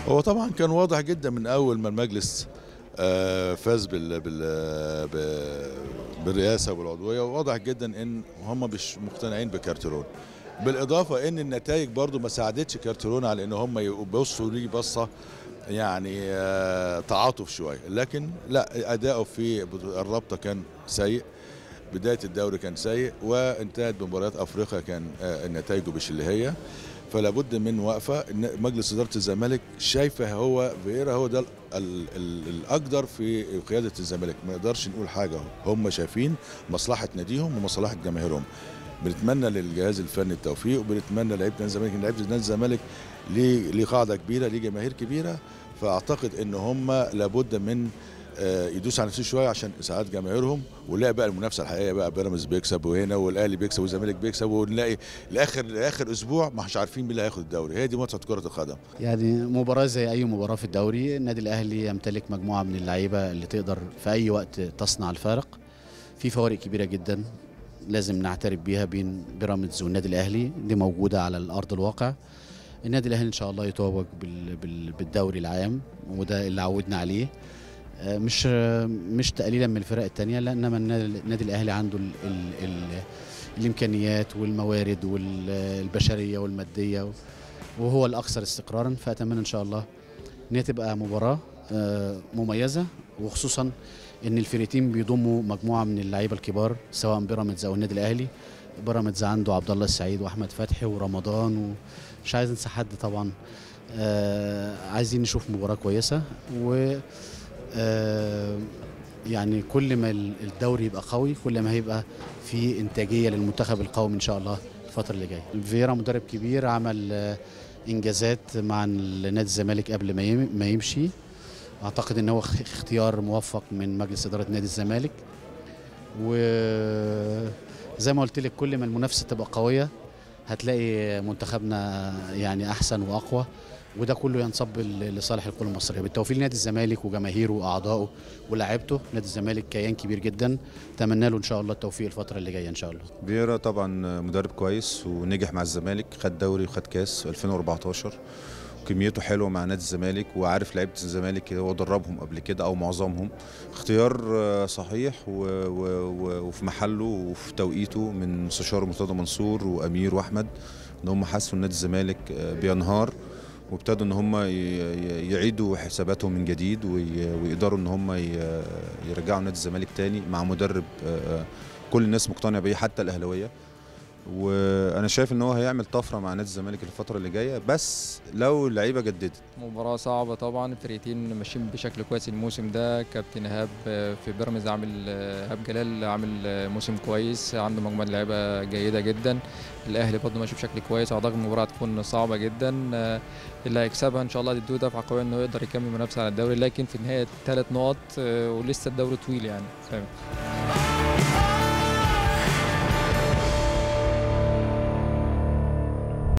هو طبعا كان واضح جدا من اول ما المجلس آه، فاز بال بال ب- بالرئاسه والعضويه واضح جدا ان هم مش مقتنعين بكارترون بالاضافه ان النتائج برضو ما ساعدتش كارترون على ان هم يبصوا ليه بصه يعني آه، تعاطف شويه لكن لا اداؤه في الرابطه كان سيء بدايه الدوري كان سيء وانتهت بمباريات افريقيا كان آه، نتائجه مش اللي هي فلا بد من وقفه إن مجلس اداره الزمالك شايفه هو فييرا هو ده ال ال ال الاقدر في قياده الزمالك ما نقدرش نقول حاجه هم شايفين مصلحه ناديهم ومصلحه جماهيرهم بنتمنى للجهاز الفني التوفيق وبنتمنى لعيبه نادي الزمالك ان لعيبه نادي الزمالك ليه ليه قاعده كبيره ليه جماهير كبيره فاعتقد ان هم لابد من آه، يدوس على نفسه شويه عشان اسعاد جماهيرهم ونلاقي بقى المنافسه الحقيقيه بقى بيراميدز بيكسب وهنا والاهلي بيكسب والزمالك بيكسب ونلاقي لاخر لاخر اسبوع ما احنا عارفين مين اللي هياخد الدوري هي دي متعه كره القدم يعني مباراة زي أي مباراة في الدوري النادي الأهلي يمتلك مجموعة من اللعيبة اللي تقدر في أي وقت تصنع الفارق في فوارق كبيرة جدا لازم نعترف بيها بين بيراميدز والنادي الأهلي دي موجودة على الأرض الواقع النادي الأهلي إن شاء الله يتوج بال- بال- بالدوري العام وده اللي عودنا عليه آه، مش آه، مش تقليلا من الفرق التانية لا انما النادي النادي الاهلي عنده ال ال ال الامكانيات والموارد والبشريه والماديه وهو الاكثر استقرارا فاتمنى ان شاء الله ان هي تبقى مباراه آه، مميزه وخصوصا ان الفريقين بيضموا مجموعه من اللعيبه الكبار سواء بيراميدز او النادي الاهلي بيراميدز عنده عبد الله السعيد واحمد فتحي ورمضان ومش عايز انسى حد طبعا آه، عايزين نشوف مباراه كويسه و آه، يعني كل ما ال- الدوري يبقى قوي كل ما هيبقى في انتاجيه للمنتخب القومي ان شاء الله الفتره اللي جايه فييرا مدرب كبير عمل آه، انجازات مع نادي الزمالك قبل ما يم- ما يمشي اعتقد ان هو اخ- اختيار موفق من مجلس اداره نادي الزمالك وزي ما قلت لك كل ما المنافسه تبقى قويه هتلاقي منتخبنا يعني احسن واقوى وده كله ينصب ل- لصالح الكره المصريه بالتوفيق لنادي الزمالك وجماهيره واعضائه ولاعيبته نادي الزمالك كيان كبير جدا اتمنى له ان شاء الله التوفيق الفتره اللي جايه ان شاء الله فييرا طبعا مدرب كويس ونجح مع الزمالك خد دوري وخد كاس 2014 كميته حلوه مع نادي الزمالك وعارف لعيبه الزمالك هو دربهم قبل كده او معظمهم اختيار آه، صحيح و و و وفي محله وفي توقيته من مستشار مرتضى منصور وامير واحمد ان هم حسوا ان نادي الزمالك آه، بينهار وابتدوا ان هم ي- ي- يعيدوا حساباتهم من جديد وي- ويقدروا ان هم ي- يرجعوا نادي الزمالك تاني مع مدرب آه، آه، كل الناس مقتنعه بيه حتى الاهلاويه وانا شايف ان هو هيعمل طفره مع نادي الزمالك الفتره اللي جايه بس لو اللعيبه جددت مباراة صعبة طبعا الفريقين ماشيين بشكل كويس الموسم ده كابتن إيهاب آه، في بيراميدز عامل آه، إيهاب جلال عامل آه، موسم كويس عنده مجموعة لعيبة جيدة جدا الأهلي برضه ماشي بشكل كويس أعتقد المباراة هتكون صعبة جدا آه، اللي هيكسبها إن شاء الله هتديه دفعة قوية إنه يقدر يكمل منافسة على الدوري لكن في النهاية ثلاث نقط آه، ولسه الدوري طويل يعني فاهم